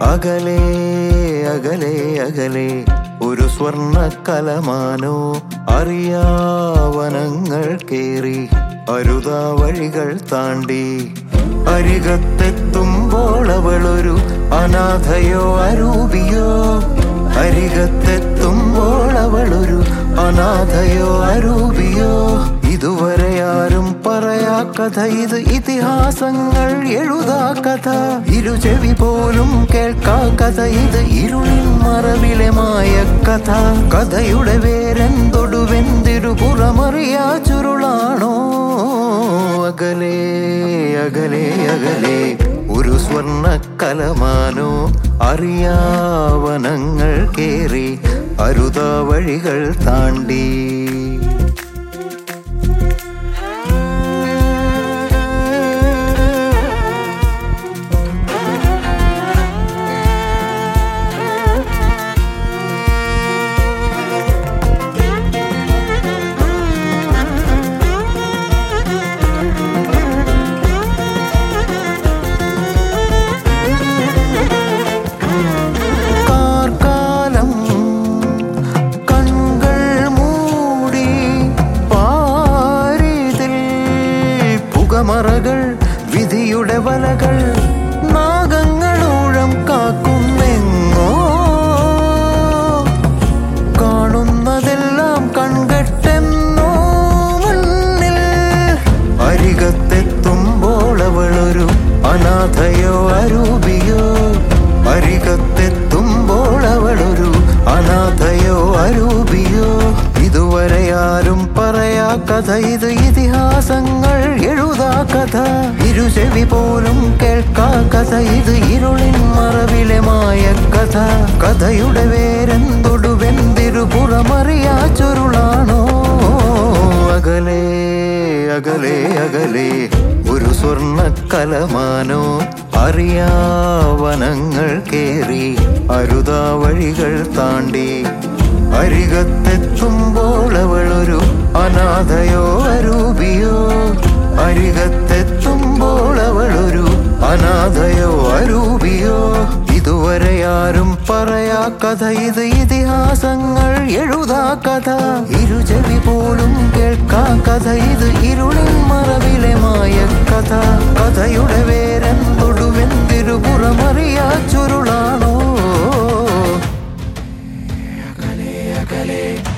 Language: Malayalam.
അകലെ അകലെ അകലെ ഒരു സ്വർണ്ണ കലമാനോ അറിയാവനങ്ങൾ കേറി അരുതാ വഴികൾ താണ്ടി അരികത്തെത്തുമ്പോൾ അവളൊരു അനാഥയോ അരൂപിയോ അരികത്തെത്തുമ്പോൾ അവളൊരു അനാഥയോ അരൂപിയോ ഇതുവരെ ആരും പറയാ കഥ ഇത് ഇതിഹാസങ്ങൾ എഴുതാ കഥ ഇരു ചെവി പോലും കേൾക്കാ കഥ ഇത് ഇരുളിൻ മറവിലെ മായ കഥ കഥയുടെ വേരെന്തൊടുവെന്തിരുപുറമറിയാ ചുരുളാണോ അകലെ അകലെ അകലെ ഒരു സ്വർണ്ണ കലമാനോ അറിയാവനങ്ങൾ കേറി അരുതാ വഴികൾ താണ്ടി കാർക്കാലം കൺകൾ മൂടി പാരിതിൽ പുകമറകൾ വിധിയുടെ വലകൾ നാഗങ്ങളൂഴം കാക്കുന്നെങ്ങോ കാണുന്നതെല്ലാം കൺകെട്ടെന്നോ മുന്നിൽ അരികത്തെത്തുമ്പോൾ അവളൊരു അനാഥയോ അരൂപിയോ അരികത്തെത്തുമ്പോൾ അവളൊരു അനാഥയോ അരൂപിയോ ഇതുവരെ ആരും പറയാ കഥ ഇത് ഇതിഹാസങ്ങൾ എഴുതാ കഥ ഇരുചെവി പോലും കേൾക്കാ കഥ ഇത് ഇരുളിൻ മറവിലെ മായ കഥ കഥയുടെ വേരെന്തൊടുവെന്തിരുപുറമറിയാ ചുരുളാണോ അകലെ അകലെ അകലെ ഒരു സ്വർണ്ണ കലമാനോ അറിയാവനങ്ങൾ കേറി അരുതാ വഴികൾ താണ്ടി അരികത്തെത്തുമ്പോൾ അവളൊരു അനാഥയോ അരൂപിയോ അരികത്തെത്തുമ്പോൾ അവളൊരു അനാഥയോ അരൂപിയോ ഇതുവരെ ആരും പറയാ കഥ ഇത് ഇതിഹാസങ്ങൾ എഴുതാ കഥ ഇരുചെവി പോലും കേൾക്കാ കഥ ഇത് ഇരുളിൻ മറവിലെ മായ കഥ കഥയുടെ വേരെന്തൊടുവെന്തിരുപുറമറിയാ ചുരുളാണോ അകലെ അകലെ